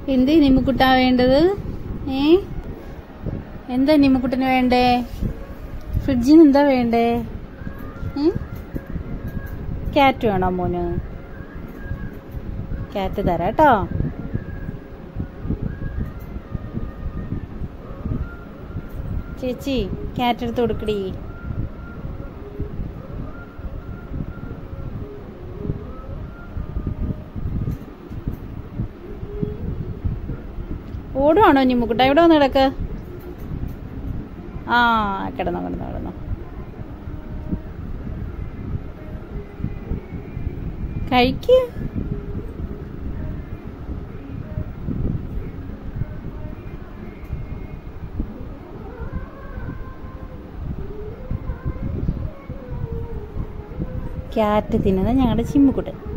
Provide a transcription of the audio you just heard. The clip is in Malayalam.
എന്ത് നിമ്മുക്കുട്ടാ വേണ്ടത് ഏ എന്താ നിമ്മുക്കുട്ടന് വേണ്ടേ ഫ്രിഡ്ജിന് എന്താ വേണ്ടേ ക്യാറ്റ് വേണോ മോന് ക്യാറ്റ് തരാം കേട്ടോ ചേച്ചി ക്യാറ്റ് എടുത്ത് കൊടുക്കടി ഓടുവാണോ നിമ്മുക്കുട്ട എവിടെ വന്ന് കിടക്ക് ആ കിടന്നോ കിടന്നോ കിടന്നോ കഴിക്ക് ക്യാറ്റ് തിന്നുന്നത് ഞങ്ങളുടെ ചിമ്മുക്കുട്ടൻ